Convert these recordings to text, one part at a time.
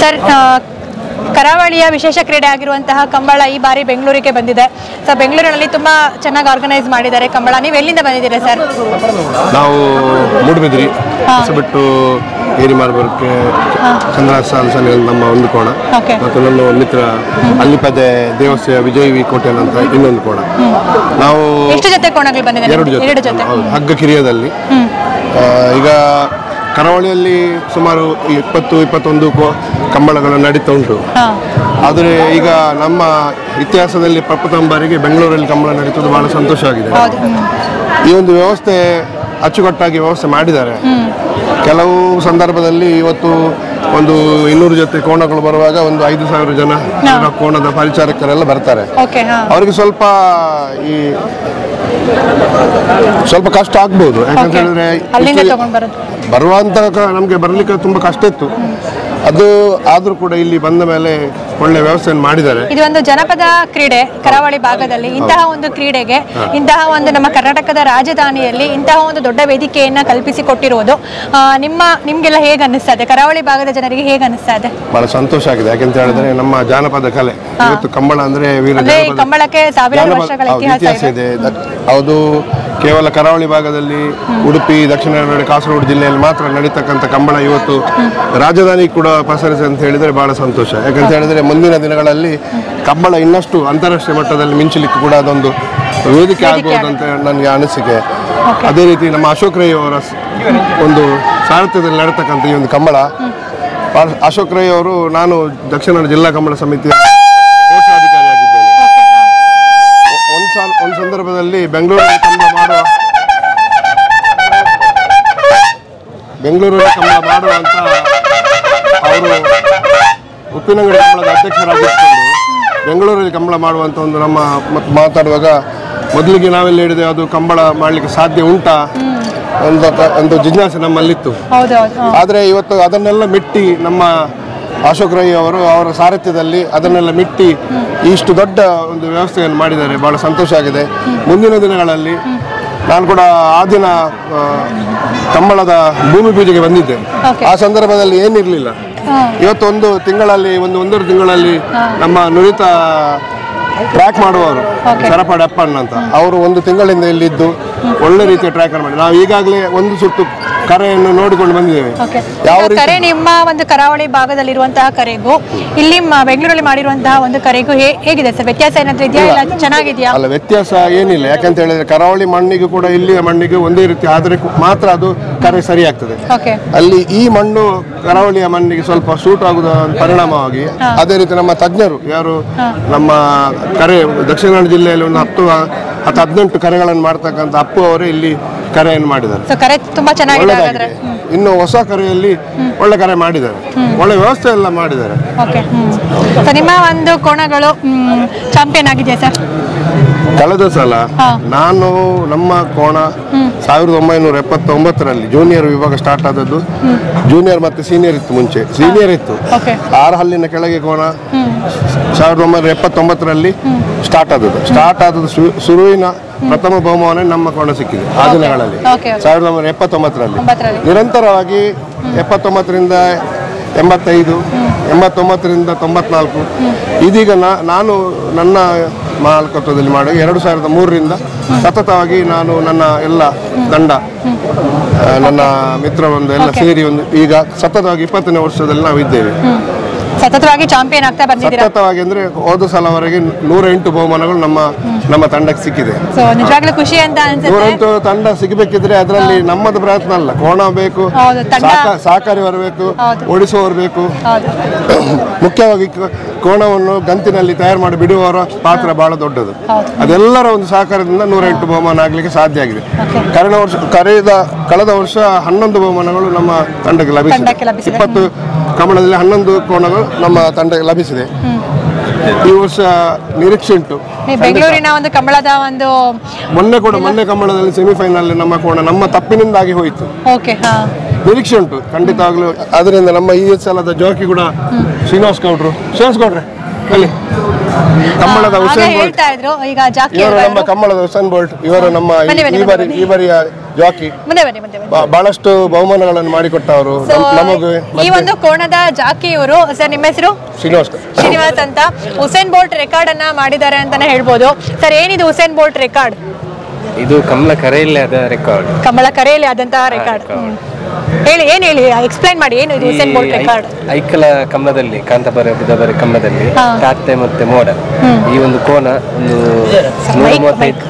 Sir ಆ, ಕರಾವಳಿಯ ವಿಶೇಷ ಕ್ರೀಡೆ ಆಗಿರುವಂತಹ ಕಂಬಳ ಈ ಬಾರಿ ಬೆಂಗಳೂರಿಗೆ ಬಂದಿದೆ ಸೊ ಬೆಂಗಳೂರಿನಲ್ಲಿ ತುಂಬಾ ಚೆನ್ನಾಗಿ ಆರ್ಗನೈಸ್ ಮಾಡಿದ್ದಾರೆ ಕಂಬಳ ನೀವು ಎಲ್ಲಿಂದ ಬಂದಿದ್ದೀರಾ ಸರ್ ನಾವು ಮೂಡುಬಿದ್ರಿ ಬಿಟ್ಟು ಏರಿ ಮಾರ್ಬರ್ಕ್ಕೆ ಚಂದ್ರ ಸಾಲ್ಸನೆ ನಮ್ಮ ಒಂದು ಕೋಣ Okay. ಮತ್ತು ನನ್ನ ಮಿತ್ರ ಅಲ್ಲಿಪದೆ ದೇವಸ್ಥಾನ ವಿಜಯ್ ವಿ ಕೋಟೆನ್ ಅಂತ ಇನ್ನೊಂದು ಕೋಣ ನಾವು ಎಷ್ಟು ಜೊತೆ ಕೋಣಗಳು ಬಂದಿದೆ ಎರಡು ನಿಮ್ಗೆ? ಎರಡು ಜೊತೆ ಜೊತೆ ಹೌದು, ಹಗ್ಗ ಕಿರಿಯದಲ್ಲಿ ಆ, ಈಗ ಕರಾವಳಿಯಲ್ಲಿ ಸುಮಾರು ಇಪ್ಪತ್ತು ಇಪ್ಪತ್ತೊಂದು ಕೋ- ಕಂಬಳಗಳು ನಡೀತಾ ಉಂಟು ಹಾ ಆದರೆ ಈಗ ನಮ್ಮ ಇತಿಹಾಸದಲ್ಲಿ ಪ್ರಪ್ರಥಮ ಬಾರಿಗೆ ಬೆಂಗಳೂರಲ್ಲಿ ಕಂಬಳ ನಡೀತದ್ದು ಬಹಳ ಸಂತೋಷವಾಗಿದೆ ಹೌದು ಹ್ಮ್. ಈ ಒಂದು ವ್ಯವಸ್ಥೆ ಅಚ್ಚುಕಟ್ಟಾಗಿ ವ್ಯವಸ್ಥೆ ಮಾಡಿದ್ದಾರೆ ಕೆಲವು ಸಂದರ್ಭದಲ್ಲಿ ಇವತ್ತು ಒಂದು ಇನ್ನೂರು ಜೊತೆ ಕೋಣಗಳು ಬರುವಾಗ ಒಂದು ಐದು ಸಾವಿರ ಜನ ಹಾ. ಕೋಣದ ಪರಿಚಾರಕರೆಲ್ಲ ಬರ್ತಾರೆ ಓಕೆ ಹಾ ಅವರಿಗೆ ಸ್ವಲ್ಪ ಈ ಸ್ವಲ್ಪ ಕಷ್ಟ ಆಗ್ಬೋದು ಯಾಕಂತ Okay. ಹೇಳಿದ್ರೆ ಅಲ್ಲಿಂದ ಇಷ್ಟು- ತಗೊಂಡ್ ಬರೋದು ಬರುವಂತ ನಮಗೆ ಬರಲಿಕ್ಕೆ ತುಂಬಾ ಕಷ್ಟ ಇತ್ತು ಅದು ಆದ್ರೂ ಕೂಡ ಇಲ್ಲಿ ಬಂದ ಮೇಲೆ ಒಳ್ಳೆ ವ್ಯವಸ್ಥೆಯನ್ನು ಮಾಡಿದ್ದಾರೆ ಇದು ಒಂದು ಜನಪದ ಕ್ರೀಡೆ ಕರಾವಳಿ ಭಾಗದಲ್ಲಿ ಇಂತಹ ಒಂದು ಕ್ರೀಡೆಗೆ ಇಂತಹ ಒಂದು ನಮ್ಮ ಕರ್ನಾಟಕದ ರಾಜಧಾನಿಯಲ್ಲಿ ಇಂತಹ ಒಂದು ದೊಡ್ಡ ವೇದಿಕೆಯನ್ನ ಕಲ್ಪಿಸಿಕೊಟ್ಟಿರುವುದು ಆ, ನಿಮ್ಮ ನಿಮ್ಗೆಲ್ಲ ಹೇಗೆ ಅನ್ನಿಸ್ತಾ ಇದೆ ಕರಾವಳಿ ಭಾಗದ ಜನರಿಗೆ ಹೇಗೆ ಅನ್ನಿಸ್ತಾ ಇದೆ ಬಹಳ ಸಂತೋಷ ಆಗಿದೆ ಯಾಕೆಂತ ಹೇಳಿದ್ರೆ ನಮ್ಮ ಜಾನಪದ ಕಲೆ ಇವತ್ತು ಕಂಬಳ ಅಂದ್ರೆ ವೀರ ಅಂದ್ರೆ ಈ ಜಾನಪದ ಕಂಬಳಕ್ಕೆ ಸಾವಿರಾರು ಜಾನಪದ- ವರ್ಷಗಳ ಹೌದು, ಇತಿಹಾಸ ಇತಿಹಾಸ ಇದೆ ಇದೆ ದ- ಅದು ಕೇವಲ ಕರಾವಳಿ ಭಾಗದಲ್ಲಿ ಉಡುಪಿ ದಕ್ಷಿಣ ಕನ್ನಡ ಕಾಸರಗೋಡು ಜಿಲ್ಲೆಯಲ್ಲಿ ಮಾತ್ರ ನಡೀತಕ್ಕಂಥ ಕಂಬಳ ಇವತ್ತು ರಾಜಧಾನಿ ಕೂಡ ಪಸರಿಸಿ ಅಂತ ಹೇಳಿದ್ರೆ ಬಹಳ ಸಂತೋಷ ಯಾಕಂತ ಹೇಳಿದ್ರೆ ಮುಂದಿನ ದಿನಗಳಲ್ಲಿ ಕಂಬಳ ಇನ್ನಷ್ಟು ಅಂತಾರಾಷ್ಟ್ರೀಯ ಮಟ್ಟದಲ್ಲಿ ಮಿಂಚಲಿಕ್ಕೆ ಕೂಡ ಅದೊಂದು ವೇದಿಕೆ ಆಗ್ಬೋದು ಅಂತ ನನಗೆ ಅನಿಸಿಕೆ ಅದೇ ರೀತಿ ನಮ್ಮ ಅಶೋಕ್ ರೈ ಅವರ ಸ್- ಒಂದು ಸಾರಥ್ಯದಲ್ಲಿ ನಡೀತಕ್ಕಂಥ ಈ ಒಂದು ಕಂಬಳ ಆ- ಅಶೋಕ್ ರೈ ಅವರು ನಾನು ದಕ್ಷಿಣ ಕನ್ನಡ ಜಿಲ್ಲಾ ಕಂಬಳ ಸಮಿತಿಯ ಕೋಶಾಧಿಕಾರಿಯಾಗಿದ್ದೇನೆ ಒಂದು ಸಾಲ ಒಂದು ಸಂದರ್ಭದಲ್ಲಿ ಬೆಂಗಳೂರಲ್ಲಿ ಕಂಬಳ ಮಾಡುವ ಬೆಂಗಳೂರಲ್ಲಿ ಕಂಬಳ ಮಾಡುವ ಅಂತ ಅವರು ಉಪ್ಪಿನಂಗಡಿ ಕಂಬಳದ ಅಧ್ಯಕ್ಷರಾಗಿದ್ದುಕೊಂಡು ಬೆಂಗಳೂರಲ್ಲಿ ಕಂಬಳ ಮಾಡುವಂತ ಒಂದು ನಮ್ಮ ಮತ್ತು ಮಾತಾಡುವಾಗ ಮೊದಲಿಗೆ ನಾವೆಲ್ಲ ಹೇಳಿದೆ ಅದು ಕಂಬಳ ಮಾಡಲಿಕ್ಕೆ ಸಾಧ್ಯ ಉಂಟಾ ಒಂದು ಒಂದು ಜಿಜ್ಞಾಸೆ ನಮ್ಮಲ್ಲಿತ್ತು ಹೌದು ಹೌದು ಹಾ. ಆದರೆ ಇವತ್ತು ಅದನ್ನೆಲ್ಲ ಮಿಟ್ಟಿ ನಮ್ಮ ಅಶೋಕ್ ರೈ ಅವರು ಅವರ ಸಾರಥ್ಯದಲ್ಲಿ ಅದನ್ನೆಲ್ಲ ಮಿಟ್ಟಿ ಇಷ್ಟು ದೊಡ್ಡ ಒಂದು ವ್ಯವಸ್ಥೆಯನ್ನು ಮಾಡಿದ್ದಾರೆ ಬಹಳ ಸಂತೋಷ ಆಗಿದೆ ಮುಂದಿನ ದಿನಗಳಲ್ಲಿ ನಾನು ಕೂಡ ಆ ದಿನ ಆ, ಕಂಬಳದ ಭೂಮಿ ಪೂಜೆಗೆ ಬಂದಿದ್ದೆ Okay. ಆ ಸಂದರ್ಭದಲ್ಲಿ ಏನಿರಲಿಲ್ಲ ಹಾ. ಇವತ್ತು ಒಂದು ತಿಂಗಳಲ್ಲಿ ಒಂದು ಒಂದೂವರೆ ತಿಂಗಳಲ್ಲಿ ನಮ್ಮ ನುರಿತ ಟ್ರ್ಯಾಕ್ ಮಾಡುವವರು Okay. ಸರಪಾಡಿ ಅಪ್ಪಣ್ಣ ಅಂತ ಅವರು ಒಂದು ತಿಂಗಳಿಂದ ಇಲ್ಲಿದ್ದು ಒಳ್ಳೆ ರೀತಿಯ ಟ್ರ್ಯಾಕ್ ಮಾಡಿ ನಾವು ಈಗಾಗಲೇ ಒಂದು ಸುತ್ತು ಕರೆಯನ್ನು ನೋಡಿಕೊಂಡು ಬಂದಿದ್ದೇವೆ ಓಕೆ ಯಾವ ಈಗ ರೀತಿ ಕರೆ ನಿಮ್ಮ ಒಂದು ಕರಾವಳಿ ಭಾಗದಲ್ಲಿರುವಂತಹ ಕರೆಗೂ ಇಲ್ಲಿ ಮ- ಬೆಂಗಳೂರಲ್ಲಿ ಮಾಡಿರುವಂತಹ ಒಂದು ಕರೆಗೂ ಹೇ- ಹೇಗಿದೆ ಸರ್ ವ್ಯತ್ಯಾಸ ಏನಾದ್ರೂ ಇದೆಯಾ ಇಲ್ಲ ಚೆನ್ನಾಗಿದೆಯಾ ಅಲ್ಲ ವ್ಯತ್ಯಾಸ ಏನಿಲ್ಲ ಯಾಕಂತ ಹೇಳಿದ್ರೆ ಕರಾವಳಿ ಮಣ್ಣಿಗೆ ಕೂಡ ಇಲ್ಲಿಯ ಮಣ್ಣಿಗೆ ಒಂದೇ ರೀತಿ ಆದರೆ ಕು- ಮಾತ್ರ ಅದು ಕರೆ ಸರಿ ಆಗ್ತದೆ ಓಕೆ ಅಲ್ಲಿ ಈ ಮಣ್ಣು ಕರಾವಳಿಯ ಮಣ್ಣಿಗೆ ಸ್ವಲ್ಪ ಸೂಟ್ ಆಗುವ ಒಂದು ಪರಿಣಾಮವಾಗಿ ಅದೇ ರೀತಿ ನಮ್ಮ ತಜ್ಞರು ಯಾರು ನಮ್ಮ ಕರೆ ದಕ್ಷಿಣ ಕನ್ನಡ ಜಿಲ್ಲೆಯಲ್ಲಿ ಒಂದು ಹತ್ತು ಹತ್ತು ಹದಿನೆಂಟು ಕರೆಗಳನ್ನು ಮಾಡ್ತಕ್ಕಂಥ ಅಪ್ಪು ಅವರೇ ಇಲ್ಲಿ ಕರೆಯನ್ನು ಮಾಡಿದ್ದಾರೆ ಸೊ ಕರೆ ತುಂಬಾ ಚೆನ್ನಾಗಿದೆ ಹಾಗಾದ್ರೆ ಒಳ್ಳೆದಾಗಿದೆ ಇನ್ನು ಹೊಸ ಕರೆಯಲ್ಲಿ ಒಳ್ಳೆ ಕರೆ ಮಾಡಿದ್ದಾರೆ ಒಳ್ಳೆ ವ್ಯವಸ್ಥೆ ಎಲ್ಲ ಮಾಡಿದ್ದಾರೆ ಓಕೆ ಸೊ ನಿಮ್ಮ ಒಂದು ಕೋಣಗಳು ಚಾಂಪಿಯನ್ ಆಗಿದೆಯಾ ಸರ್ ಕಳೆದ ಸಲ ಹಾ. ನಾನು ನಮ್ಮ ಕೋಣ ಸಾವಿರದ ಒಂಬೈನೂರ ಎಪ್ಪತ್ತೊಂಬತ್ತರಲ್ಲಿ ಜೂನಿಯರ್ ವಿಭಾಗ ಸ್ಟಾರ್ಟ್ ಆದದ್ದು ಜೂನಿಯರ್ ಮತ್ತು ಸೀನಿಯರ್ ಇತ್ತು ಮುಂಚೆ ಸೀನಿಯರ್ ಇತ್ತು ಓಕೆ ಆರು ಹಲ್ಲಿನ ಕೆಳಗೆ ಕೋಣ ಸಾವಿರದ ಒಂಬೈನೂರ ಎಪ್ಪತ್ತೊಂಬತ್ತರಲ್ಲಿ ಸ್ಟಾರ್ಟ್ ಆದದ್ದು ಸ್ಟಾರ್ಟ್ ಆದದ್ದು ಶು- ಶುರುವಿನ ಪ್ರಥಮ ಬಹುಮಾನ ನಮ್ಮ ಕೋಣ ಸಿಕ್ಕಿದೆ ಆ ದಿನಗಳಲ್ಲಿ ಓಕೆ ಓಕೆ ಸಾವಿರದ ಒಂಬೈನೂರ ಎಪ್ಪತ್ತೊಂಬತ್ತರಲ್ಲಿ ಒಂಬತ್ತರಲ್ಲಿ ನಿರಂತರವಾಗಿ ಎಪ್ಪತ್ತೊಂಬತ್ತರಿಂದ ಎಂಬತ್ತೈದು ಎಂಬತ್ತೊಂಬತ್ತರಿಂದ ತೊಂಬತ್ನಾಲ್ಕು ಇದೀಗ ನಾ- ನಾನು ನನ್ನ ಮಾಲಕತ್ವದಲ್ಲಿ ಮಾಡಿ ಎರಡು ಸಾವಿರದ ಮೂರರಿಂದ ಸತತವಾಗಿ ನಾನು ನನ್ನ ಎಲ್ಲ ತಂಡ ಆ, ನನ್ನ ಮಿತ್ರ ಒಂದು ಎಲ್ಲ ಸೇರಿ ಒಂದು ಈಗ ಸತತವಾಗಿ ಇಪ್ಪತ್ತನೇ ವರ್ಷದಲ್ಲಿ ನಾವು ಇದ್ದೇವೆ ಸತತವಾಗಿ ಚಾಂಪಿಯನ್ ಆಗ್ತಾ ಬಂದಿದ್ದೀರಾ ಸತತವಾಗಿ ಅಂದ್ರೆ ಹೋದ ಸಲವರೆಗೆ ನೂರ ಎಂಟು ಬಹುಮಾನಗಳು ನಮ್ಮ ನಮ್ಮ ತಂಡಕ್ಕೆ ಸಿಕ್ಕಿದೆ ಸೊ ನಿಜವಾಗ್ಲೂ ಖುಷಿ ಅಂತ ಅನ್ಸುತ್ತೆ ನೂರೆಂಟು ತಂಡ ಸಿಗಬೇಕಿದ್ರೆ ಅದರಲ್ಲಿ ನಮ್ಮದು ಪ್ರಯತ್ನ ಅಲ್ಲ ಕೋಣ ಬೇಕು ಹೌದು, ತಂಡ- ಸಾಕ- ಸಹಕಾರಿ ಬರಬೇಕು ಹೌದು. ಓಡಿಸುವವರು ಬೇಕು ಹೌದು ಮುಖ್ಯವಾಗಿ ಕ- ಕೋಣವನ್ನು ಗಂತಿನಲ್ಲಿ ತಯಾರು ಮಾಡಿ ಬಿಡುವವರ ಪಾತ್ರ ಬಹಳ ದೊಡ್ಡದು ಹೌದು. ಅದೆಲ್ಲರ ಒಂದು ಸಹಕಾರದಿಂದ ನೂರ ಎಂಟು ಬಹುಮಾನ ಆಗಲಿಕ್ಕೆ ಸಾಧ್ಯ ಆಗಿದೆ Okay. ಕಳೆದ ವರ್ಷ ಕರೆದ ಕಳೆದ ವರ್ಷ ಹನ್ನೊಂದು ಬಹುಮಾನಗಳು ನಮ್ಮ ತಂಡಕ್ಕೆ ತಂಡಕ್ಕೆ ಲಭಿಸಿದೆ ಲಭಿಸಿದೆ. ಇಪ್ಪತ್ತು ಕಮಲದಲ್ಲಿ ಹನ್ನೊಂದು ಕೋಣಗಳು ನಮ್ಮ ತಂಡಕ್ಕೆ ಲಭಿಸಿದೆ ಈ ವರ್ಷ ನಿರೀಕ್ಷೆ ಉಂಟು ಈ ಬೆಂಗಳೂರಿನ ಒಂದು ಕಂಬಳದ ಒಂದು ಮೊನ್ನೆ ಕೂಡ ಮೊನ್ನೆ ಕಮಲದಲ್ಲಿ ಸೆಮಿಫೈನಲ್ ನಮ್ಮ ಕೋಣ ನಮ್ಮ ತಪ್ಪಿನಿಂದಾಗಿ ಹೋಯಿತು ಓಕೆ ಹಾ ನಿರೀಕ್ಷೆ ಉಂಟು ಖಂಡಿತವಾಗ್ಲೂ ಅದರಿಂದ ನಮ್ಮ ಈ ಸಲದ ಜೋಕಿ ಕೂಡ ಶ್ರೀನಿವಾಸ್ ಗೌಡ್ರು ಶ್ರೀನಿವಾಸ್ ಗೌಡ್ರೆ ಬನ್ನಿ ಕಮ್ಮಳದ ಆಗ ಹುಸೇನ್ ಬೋಲ್ಟ್ ಹೇಳ್ತಾ ಇದ್ರು ಈಗ ಜಾಕಿ ಇವರು ಅವರು ನಮ್ಮ ಕಮ್ಮಳದ ಹುಸೇನ್ ಬೋಲ್ಟ್ ಇವರು ನಮ್ಮ ಈ- ಬನ್ನಿ, ಬನ್ನಿ, ಈ ಬಾರಿ ಬನ್ನಿ. ಈ ಬಾರಿಯ ಜಾಕಿ ಮುಂದೆ ಬನ್ನಿ ಮುಂದೆ ಬನ್ನಿ ಬ- ಬಹಳಷ್ಟು ಬಹುಮಾನಗಳನ್ನು ಮಾಡಿಕೊಟ್ಟವರು ಸೊ ನಮ್- ನಮಗೂ ಈ ಒಂದು ಕೋಣದ ಜಾಕಿ ಇವರು ಸರ್ ನಿಮ್ಮ ಹೆಸರು ಶ್ರೀನಿವಾಸ್ ಶ್ರೀನಿವಾಸ್ ಅಂತ ಹುಸೇನ್ ಬೋಲ್ಟ್ ರೆಕಾರ್ಡ್ ಅನ್ನ ಮಾಡಿದ್ದಾರೆ ಅಂತಾನೆ ಹೇಳ್ಬೋದು ಸರ್ ಏನಿದು ಹುಸೇನ್ ಬೋಲ್ಟ್ ರೆಕಾರ್ಡ್ ಇದು ಕಮಲ ಕರೆಯಲ್ಲಿ ಆದ ರೆಕಾರ್ಡ್ ಕಮಲ ಕರೆಯಲ್ಲಿ ಆದಂತಹ ರೆಕಾರ್ಡ್ ಹೇಳಿ ಏನ್ ಹೇಳಿ ಎಕ್ಸ್ಪ್ಲೈನ್ ಮಾಡಿ ಏನು ಇದು ಹುಸೇನ್ ಬೋಲ್ಟ್ ರೆಕಾರ್ಡ್ ಐಕಲ ಕಮಲದಲ್ಲಿ ಕಾಂತಪರ ಬುಧಬರ ಕಮಲದಲ್ಲಿ ಹಾ. ತಾತೆ ಮತ್ತೆ ಮೋಡ ಈ ಒಂದು ಕೋನ ಒಂದು ನೂರ ಮೈಕ್, ಮೂವತ್ತೈದು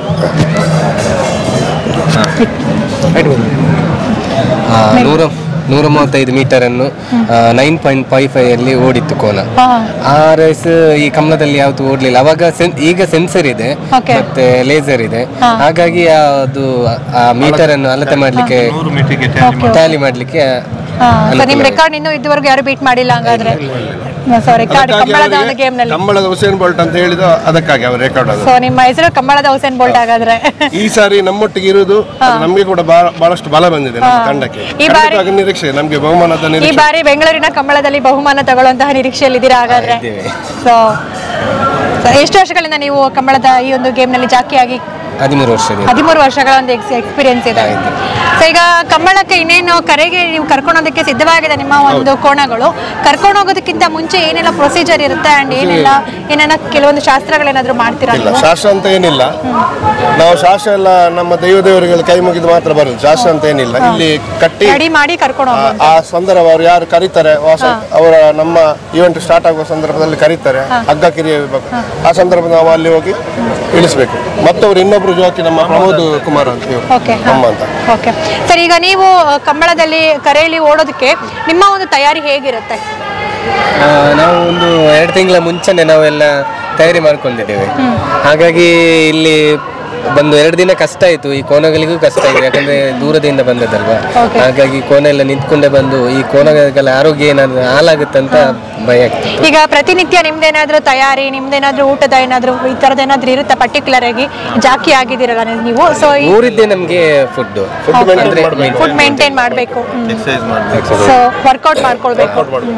ಆ, ನೂರ ನೂರ ಮೂವತ್ತೈದು ಮೀಟರ್ ಅನ್ನು ನೈನ್ ಪಾಯಿಂಟ್ ಫೈವ್ ಫೈವ್ ಅಲ್ಲಿ ಓಡಿತ್ತು ಕೋನ ಹಾ ಆ ರೇಸ್ ಈ ಕಮಲದಲ್ಲಿ ಯಾವತ್ತು ಓಡ್ಲಿಲ್ಲ ಅವಾಗ ಸೆನ್- ಈಗ ಸೆನ್ಸರ್ ಇದೆ Okay. ಮತ್ತೆ ಲೇಸರ್ ಇದೆ ಹಾ. ಹಾಗಾಗಿ ಅದು ಆ ಮೀಟರ್ ಅನ್ನು ಅಳತೆ ಮಾಡ್ಲಿಕ್ಕೆ ಟ್ಯಾಲಿ ಮಾಡ್ಲಿಕ್ಕೆ ಹಾ ಸೊ ನಿಮ್ ರೆಕಾರ್ಡ್ ಇನ್ನೂ ಇದುವರೆಗೂ ಯಾರು ಬೀಟ್ ಮಾಡಿಲ್ಲ ಹಂಗಾದ್ರೆ ಸೊ ರೆಕಾರ್ಡ್ ಕಂಬಳದ ಒಂದು ಗೇಮ್ ನಲ್ಲಿ ಕಮ್ಮಳದ ಹುಸೇನ್ ಬೋಲ್ಟ್ ಅಂತ ಹೇಳಿದ ಅದಕ್ಕಾಗಿ ಅವ್ರ ರೆಕಾರ್ಡ್ ಅದು ಸೊ ನಿಮ್ಮ ಹೆಸರು ಕಂಬಳದ ಹುಸೇನ್ ಬೋಲ್ಟ್ ಹಾಗಾದ್ರೆ ಈ ಸಾರಿ ನಮ್ಮೊಟ್ಟಿಗೆ ಇರುವುದು ಅದು ನಮಗೆ ಕೂಡ ಬಹಳ- ಬಹಳಷ್ಟು ಬಲ ಬಂದಿದೆ ನಮ್ಮ ತಂಡಕ್ಕೆ ಈ ಬಾರಿ- ಖಂಡಿತವಾಗಿ ನಿರೀಕ್ಷೆ ನಮಗೆ ಬಹುಮಾನದ ಈ ನಿರೀಕ್ಷೆ ಬಾರಿ ಬೆಂಗಳೂರಿನ ಕಂಬಳದಲ್ಲಿ ಬಹುಮಾನ ತಗೊಳ್ಳುವಂತಹ ನಿರೀಕ್ಷೆಯಲ್ಲಿ ಇದ್ದೀರಾ ಹಾಗಾದ್ರೆ ಸೊ ಎಷ್ಟು ವರ್ಷಗಳಿಂದ ನೀವು ಕಂಬಳದ ಈ ಒಂದು ಗೇಮ್ ನಲ್ಲಿ ಜಾಕಿಯಾಗಿ ಹದಿಮೂರು ವರ್ಷದಿಂದ ಹದಿಮೂರು ವರ್ಷಗಳ ಒಂದು ಎಕ್ಸ್ಪೀರಿಯನ್ಸ್ ಇದೆ ಸೊ ಈಗ ಕಂಬಳಕ್ಕೆ ಇನ್ನೇನು ಕರೆಗೆ ನೀವು ಕರ್ಕೊಂಡೋದಕ್ಕೆ ಸಿದ್ಧವಾಗಿದೆ ನಿಮ್ಮ ಒಂದು ಕೋಣಗಳು ಕರ್ಕೊಂಡು ಹೋಗೋದಕ್ಕಿಂತ ಮುಂಚೆ ಏನೆಲ್ಲ ಪ್ರೊಸೀಜರ್ ಇರುತ್ತೆ ಅಂಡ್ ಏನೆಲ್ಲ ಏನೇನ ಕೆಲವೊಂದು ಶಾಸ್ತ್ರಗಳೇನಾದ್ರೂ ಮಾಡ್ತೀರಾ ಇಲ್ಲ ನೀವು ಶಾಸ್ತ್ರ ಅಂತ ಏನಿಲ್ಲ ನಾವು ಶಾಸ್ತ್ರ ಎಲ್ಲ ನಮ್ಮ ದೈವ ದೇವರುಗಳು ಕೈ ಮುಗಿದು ಮಾತ್ರ ಬರುದು ಶಾಸ್ತ್ರ ಅಂತ ಏನಿಲ್ಲ ಇಲ್ಲಿ ಕಟ್ಟಿ ರೆಡಿ ಮಾಡಿ ಕರ್ಕೊಂಡು ಆ- ಹೋಗೋದು ಆ ಸಂದರ್ಭ ಅವ್ರು ಯಾರು ಕರೀತಾರೆ ವಾಸ ಅವರ ನಮ್ಮ ಈವೆಂಟ್ ಸ್ಟಾರ್ಟ್ ಆಗುವ ಸಂದರ್ಭದಲ್ಲಿ ಕರೀತಾರೆ ಹಗ್ಗ ಕಿರಿಯ ವಿಭಾಗ ಆ ಸಂದರ್ಭದಲ್ಲಿ ನಾವು ಅಲ್ಲಿ ಹೋಗಿ ಇಳಿಸ್ಬೇಕು ಮತ್ತೊಬ್ರು ಇನ್ನೊಬ್ರು ಜೋಕಿ ನಮ್ಮ ಪ್ರಮೋದ್ ಕುಮಾರ್ ಅಂತ ಇವ್ರು. ಓಕೆ ನಮ್ಮ ಅಂತ ಓಕೆ ಸರ್ ಈಗ ನೀವು ಅಹ್, ಕಂಬಳದಲ್ಲಿ ಕರೆಯಲ್ಲಿ ಓಡೋದಕ್ಕೆ ನಿಮ್ಮ ಒಂದು ತಯಾರಿ ಹೇಗಿರುತ್ತೆ ಆ, ನಾವು ಒಂದು ಎರಡು ತಿಂಗಳ ಮುಂಚೆನೆ ನಾವೆಲ್ಲ ತಯಾರಿ ಮಾಡ್ಕೊಂಡಿದ್ದೇವೆ ಹಾಗಾಗಿ ಇಲ್ಲಿ ಬಂದು ಎರಡು ದಿನ ಕಷ್ಟ ಆಯ್ತು ಈ ಕೋನಗಳಿಗೂ ಕಷ್ಟ ಆಗಿದೆ ಯಾಕಂದ್ರೆ ದೂರದಿಂದ ಬಂದದಲ್ವಾ Okay. ಹಾಗಾಗಿ ಕೋನ ಎಲ್ಲ ನಿಂತ್ಕೊಂಡೇ ಬಂದು ಈ ಕೋನಗಳ ಆರೋಗ್ಯ ಏನಾದ್ರು ಹಾಳಾಗುತ್ತಂತ ಭಯ ಆಗ್ತಿತ್ತು ಈಗ ಪ್ರತಿನಿತ್ಯ ನಿಮ್ದೇನಾದ್ರೂ ತಯಾರಿ ನಿಮ್ದೇನಾದ್ರೂ ಊಟದ ಏನಾದ್ರೂ ಈ ತರದ್ ಏನಾದ್ರೂ ಇರುತ್ತೆ ಪರ್ಟಿಕ್ಯುಲರ್ ಆಗಿ ಜಾಕಿ ಆಗಿದ್ದೀರಲ್ಲ ನೀವು ಸೊ ಊರಿದ್ದೇ ನಮ್ಗೆ ಫುಡ್ Food maintain ಮಾಡ್ಬೇಕು. ಫುಡ್ ಮೇಂಟೈನ್ ಮಾಡಬೇಕು ಸೊ ವರ್ಕೌಟ್ ಮಾಡ್ಕೊಳ್ಬೇಕು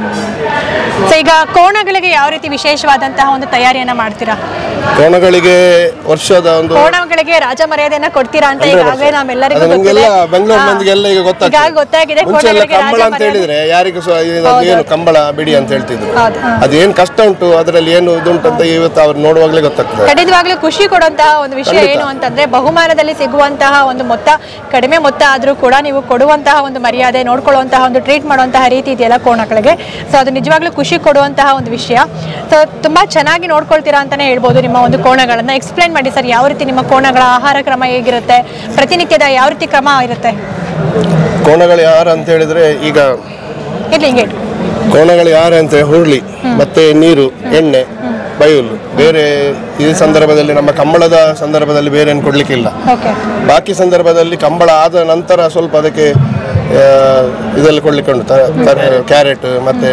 ಸೊ ಈಗ ಕೋಣಗಳಿಗೆ ಯಾವ ರೀತಿ ವಿಶೇಷವಾದಂತಹ ಒಂದು ತಯಾರಿಯನ್ನ ಮಾಡ್ತೀರಾ ಕೋಣಗಳಿಗೆ ವರ್ಷದ ಒಂದು ಕೋಣಗಳಿಗೆ ರಾಜ ಮರ್ಯಾದೆಯನ್ನ ಕೊಡ್ತೀರಾ ಅಂತ ಈಗಾಗಲೇ ನಮ್ಮೆಲ್ಲರಿಗೂ ಅದು ನಮ್ಗೆಲ್ಲ ಗೊತ್ತಿದೆ. ಬೆಂಗಳೂರು ಹಾ. ಮಂದಿಗೆಲ್ಲ ಈಗ ಈಗ ಗೊತ್ತಾಗ್ತದೆ ಗೊತ್ತಾಗಿದೆ ಮುಂಚೆ ಎಲ್ಲ ಕೋಣಗಳಿಗೆ ಕಂಬಳ ರಾಜ ಅಂತ ಮರ್ಯಾದೆ- ಹೇಳಿದ್ರೆ ಯಾರಿಗೂ ಸಹ ಇದು ಏನು ಕಂಬಳ ಬಿಡಿ ಅಂತ ಹೇಳ್ತಿದ್ರು ಹೌದು, ಹಾ. ಅದೇನ್ ಕಷ್ಟ ಉಂಟು ಅದರಲ್ಲಿ ಏನು ಇದುಂಟು ಅಂತ ಇವತ್ತು ಅವ್ರು ನೋಡುವಾಗಲೇ ಗೊತ್ತಾಗ್ತದೆ ಖಂಡಿತವಾಗ್ಲೂ ಖುಷಿ ಕೊಡುವಂತಹ ಒಂದು ವಿಷಯ ಏನು ಅಂತಂದ್ರೆ ಬಹುಮಾನದಲ್ಲಿ ಸಿಗುವಂತಹ ಒಂದು ಮೊತ್ತ ಕಡಿಮೆ ಮೊತ್ತ ಆದ್ರೂ ಕೂಡ ನೀವು ಕೊಡುವಂತಹ ಒಂದು ಮರ್ಯಾದೆ ನೋಡ್ಕೊಳ್ಳುವಂತಹ ಒಂದು ಟ್ರೀಟ್ ಮಾಡುವಂತಹ ರೀತಿ ಇದೆಯಲ್ಲ ಕೋಣಗಳಿಗೆ ಸೊ ಅದು ನಿಜವಾಗ್ಲೂ ಖುಷಿ ಕೊಡುವಂತಹ ಒಂದು ವಿಷಯ ಸೊ ತುಂಬಾ ಚೆನ್ನಾಗಿ ನೋಡ್ಕೊಳ್ತೀರಾ ಅಂತಾನೆ ಹೇಳ್ಬೋದು ನಿಮ್ಮ ಒಂದು ಕೋಣಗಳನ್ನ ಎಕ್ಸ್ಪ್ಲೈನ್ ಮಾಡಿ ಸರ್ ಯಾವ ರೀತಿ ನಿಮ್ಮ ಕೋಣಗಳ ಆಹಾರ ಕ್ರಮ ಹೇಗಿರುತ್ತೆ ಪ್ರತಿನಿತ್ಯದ ಯಾವ ರೀತಿ ಕ್ರಮ ಇರುತ್ತೆ ಕೋಣಗಳು ಯಾರು ಅಂತ ಹೇಳಿದ್ರೆ ಈಗ ಇರ್ಲಿ ಹಿಂಗೆ ಇಡು. ಕೋಣಗಳು ಯಾರು ಅಂತ ಹುರುಳಿ ಮತ್ತೆ ನೀರು ಎಣ್ಣೆ ಬಯಲು ಬೇರೆ ಈ ಸಂದರ್ಭದಲ್ಲಿ ನಮ್ಮ ಕಂಬಳದ ಸಂದರ್ಭದಲ್ಲಿ ಬೇರೆ ಏನು ಕೊಡ್ಲಿಕ್ಕಿಲ್ಲ ಓಕೆ ಬಾಕಿ ಸಂದರ್ಭದಲ್ಲಿ ಕಂಬಳ ಆದ ನಂತರ ಸ್ವಲ್ಪ ಅದಕ್ಕೆ ಆ, ಇದೆಲ್ಲ ಕೊಡ್ಲಿಕ್ಕೆ ಉಂಟು ತ- ತ- ಕ್ಯಾರೆಟ್ ಮತ್ತೆ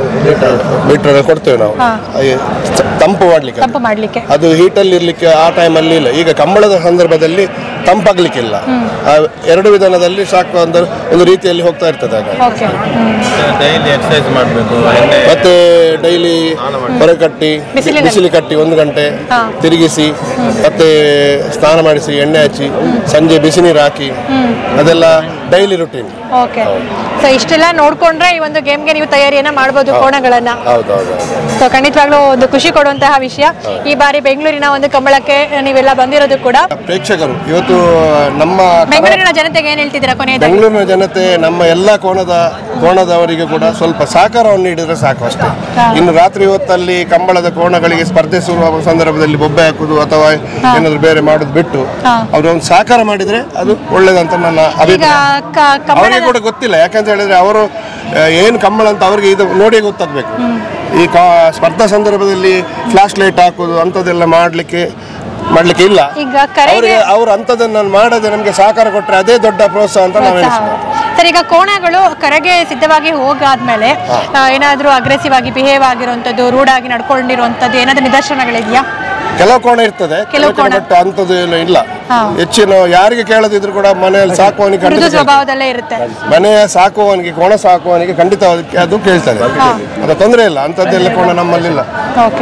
ಬೀಟ್ರೋಲ್ ಕೊಡ್ತೇವೆ ನಾವು ಹಾಗೆ ತಂಪು ಮಾಡ್ಲಿಕ್ಕೆ ತಂಪು ಮಾಡ್ಲಿಕ್ಕೆ ಅದು ಹೀಟಲ್ಲಿ ಇರ್ಲಿಕ್ಕೆ ಆ ಟೈಮಲ್ಲಿ ಇಲ್ಲ ಈಗ ಕಂಬಳದ ಸಂದರ್ಭದಲ್ಲಿ ತಂಪಾಗ್ಲಿಕ್ಕಿಲ್ಲ ಆ ಎರಡು ವಿಧಾನದಲ್ಲಿ ಸಾಕು ಅಂದ್ರೆ ಒಂದು ರೀತಿಯಲ್ಲಿ ಹೋಗ್ತಾ ಇರ್ತದೆ ಆಗ ಓಕೆ ಡೈಲಿ ಎಕ್ಸರ್ಸೈಸ್ ಮಾಡಬೇಕು ಮತ್ತೆ ಡೈಲಿ ಹೊರಗೆ ಕಟ್ಟಿ ಬಿಸಿಲಿನಲ್ಲಿ. ಬಿಸಿಲಿ ಕಟ್ಟಿ ಒಂದು ಗಂಟೆ ಹಾ. ತಿರುಗಿಸಿ ಮತ್ತೆ ಸ್ನಾನ ಮಾಡಿಸಿ ಎಣ್ಣೆ ಹಚ್ಚಿ ಸಂಜೆ ಬಿಸಿ ನೀರು ಹಾಕಿ ಅದೆಲ್ಲ ಡೈಲಿ ರುಟೀನ್ ಓಕೆ ಸೊ ಇಷ್ಟೆಲ್ಲ ನೋಡ್ಕೊಂಡ್ರೆ ಈ ಒಂದು ಗೇಮ್ಗೆ ನೀವು ತಯಾರಿಯನ್ನ ಮಾಡ್ಬೋದು ಕೋಣಗಳನ್ನ ಹೌದು ಹೌದು ಹೌದು ಸೊ ಖಂಡಿತವಾಗ್ಲೂ ಒಂದು ಖುಷಿ ಕೊಡುವಂತಹ ವಿಷಯ ಈ ಬಾರಿ ಬೆಂಗಳೂರಿನ ಒಂದು ಕಂಬಳಕ್ಕೆ ನೀವೆಲ್ಲ ಬಂದಿರೋದು ಕೂಡ ಪ್ರೇಕ್ಷಕರು ಇವತ್ತು ನಮ್ಮ ಕನ್ನಡ- ಬೆಂಗಳೂರಿನ ಜನತೆಗೆ ಏನ್ ಹೇಳ್ತಿದ್ದೀರಾ ಕೊನೆಯದಾಗಿ ಬೆಂಗಳೂರಿನ ಜನತೆ ನಮ್ಮ ಎಲ್ಲ ಕೋಣದ ಕೋಣದವರಿಗೆ ಕೂಡ ಸ್ವಲ್ಪ ಸಹಕಾರವನ್ನು ನೀಡಿದ್ರೆ ಸಾಕು ಅಷ್ಟೇ ಇನ್ನು ರಾತ್ರಿ ಹೊತ್ತಲ್ಲಿ ಕಂಬಳದ ಕೋಣಗಳಿಗೆ ಸ್ಪರ್ಧೆ ಶುರುವಾಗುವ ಸಂದರ್ಭದಲ್ಲಿ ಬೊಬ್ಬೆ ಹಾಕುದು ಅಥವಾ ಏನಾದ್ರು ಬೇರೆ ಮಾಡೋದು ಬಿಟ್ಟು ಹಾ. ಅವರು ಒಂದು ಸಹಕಾರ ಮಾಡಿದ್ರೆ ಅದು ಒಳ್ಳೇದಂತ ನನ್ನ ಈಗ ಅಭಿಪ್ರಾಯ ಕ- ಅವರಿಗೆ ಕಂಬಳದ ಕೂಡ ಗೊತ್ತಿಲ್ಲ ಯಾಕಂತ ಹೇಳಿದ್ರೆ ಅವರು ಆ, ಏನು ಕಂಬಳ ಅಂತ ಅವ್ರಿಗೆ ಇದು ನೋಡಿ ಗೊತ್ತಾಗ್ಬೇಕು ಈ ಕಾ ಸ್ಪರ್ಧಾ ಸಂದರ್ಭದಲ್ಲಿ ಫ್ಲಾಶ್ ಲೈಟ್ ಹಾಕುದು ಅಂಥದ್ದೆಲ್ಲ ಮಾಡ್ಲಿಕ್ಕೆ ಮಾಡ್ಲಿಕ್ಕೆ ಇಲ್ಲ ಈಗ ಕರೆಗೆ ಅವರಿಗೆ ಅವ್ರು ಅಂಥದ್ದನ್ನು ಮಾಡದೆ ನಮಗೆ ಸಹಕಾರ ಕೊಟ್ಟರೆ ಅದೇ ದೊಡ್ಡ ಪ್ರೋತ್ಸಾಹ ಅಂತ ನಾವು ಎಣಿಸ್ತೀವಿ ಸರ್ ಈಗ ಕೋಣಗಳು ಕರೆಗೆ ಸಿದ್ಧವಾಗಿ ಹೋಗಾದ್ಮೇಲೆ ಆ, ಏನಾದ್ರೂ ಅಗ್ರೆಸಿವ್ ಆಗಿ ಬಿಹೇವ್ ಆಗಿರುವಂತದ್ದು ರೂಢ್ ಆಗಿ ನಡ್ಕೊಂಡಿರುವಂತದ್ದು ಏನಾದ್ರೂ ನಿದರ್ಶನಗಳಿದೆಯಾ ಕೆಲವು ಕೋಣ ಇರ್ತದೆ ಕೆಲವು ಕೋಣ. ಬಟ್ ಅಂಥದ್ದು ಏನು ಇಲ್ಲ ಹಾ. ಹೆಚ್ಚಿನ ಯಾರಿಗೆ ಕೇಳದಿದ್ರು ಕೂಡ ಮನೆಯಲ್ಲಿ ಸಾಕುವವನಿಗೆ ಮೃದು ಖಂಡಿತ ಕೇಳ್ತದೆ. ಸ್ವಭಾವದಲ್ಲೇ ಇರುತ್ತೆ ಮನೆಯ ಸಾಕುವವನಿಗೆ ಕೋಣ ಸಾಕುವವನಿಗೆ ಖಂಡಿತ ಅದಕ್ಕೆ ಅದು ಕೇಳ್ತದೆ ಅದು ತೊಂದರೆ ಇಲ್ಲ ಅಂಥದ್ದೆಲ್ಲ ಕೋಣ ನಮ್ಮಲ್ಲಿಲ್ಲ ಓಕೆ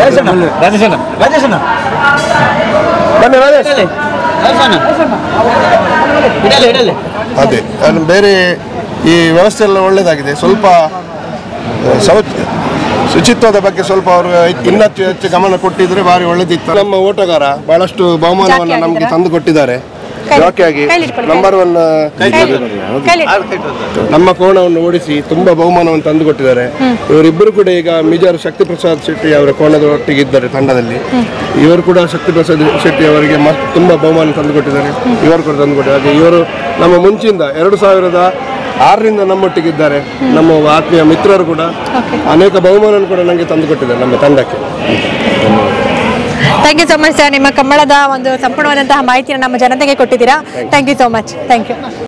ಬನ್ನಿ ರಾಜೇಶ್ ಅದೇ ಅದು ಬೇರೆ ಈ ವ್ಯವಸ್ಥೆ ಎಲ್ಲ ಒಳ್ಳೆಯದಾಗಿದೆ ಸ್ವಲ್ಪ ಆ, ಶೌಚ ಶುಚಿತ್ವದ ಬಗ್ಗೆ ಸ್ವಲ್ಪ ಅವರು ಇನ್ನೂ ಹೆಚ್ಚು ಹೆಚ್ಚು ಗಮನ ಕೊಟ್ಟಿದ್ರೆ ಭಾರಿ ಒಳ್ಳೆದಿತ್ತು ನಮ್ಮ ಓಟಗಾರ ಬಹಳಷ್ಟು ಬಹುಮಾನವನ್ನು ಜಾಕಿ ನಮಗೆ ಆಗಿದ್ರಾ? ತಂದು ಕೊಟ್ಟಿದ್ದಾರೆ ಕೈ- ಜಾಕಿಯಾಗಿ ಕೈಲಿ ಇಟ್ಕೊಳ್ಳಿ, ನಂಬರ್ ಒನ್ ಕೈಲಿ ನಮ್ಮ ಕೋಣವನ್ನು ಓಡಿಸಿ ತುಂಬಾ ಬಹುಮಾನವನ್ನು ತಂದು ಕೊಟ್ಟಿದ್ದಾರೆ ಇವರಿಬ್ಬರು ಕೂಡ ಈಗ ಮೇಜರ್ ಶಕ್ತಿ ಪ್ರಸಾದ್ ಶೆಟ್ಟಿ ಅವರ ಕೋಣದ ಒಟ್ಟಿಗೆ ಇದ್ದಾರೆ ತಂಡದಲ್ಲಿ ಇವರು ಕೂಡ ಶಕ್ತಿ ಪ್ರಸಾದ್ ಶೆಟ್ಟಿ ಅವರಿಗೆ ಮ- ತುಂಬಾ ಬಹುಮಾನ ತಂದು ಕೊಟ್ಟಿದ್ದಾರೆ ಇವರು ಕೂಡ ತಂದು ಕೊಟ್ಟಿದ್ದಾರೆ ಹಾಗೆ ಇವರು ನಮ್ಮ ಮುಂಚಿಂದ ಎರಡು ಸಾವಿರದ ಆರರಿಂದ ನಮ್ಮೊಟ್ಟಿಗಿದ್ದಾರೆ ನಮ್ಮ ಆತ್ಮೀಯ ಮಿತ್ರರು ಕೂಡ ಅನೇಕ ಬಹುಮಾನ ಕೂಡ ನನಗೆ ತಂದು ಕೊಟ್ಟಿದ್ದಾರೆ ನಮ್ಮ ತಂಡಕ್ಕೆ thank you so much sir ನಿಮ್ಮ ಕಂಬಳದ ಒಂದು ಸಂಪೂರ್ಣವಾದಂತಹ ಮಾಹಿತಿಯನ್ನು ನಮ್ಮ ಜನತೆಗೆ ಕೊಟ್ಟಿದ್ದೀರಾ thank you so much thank you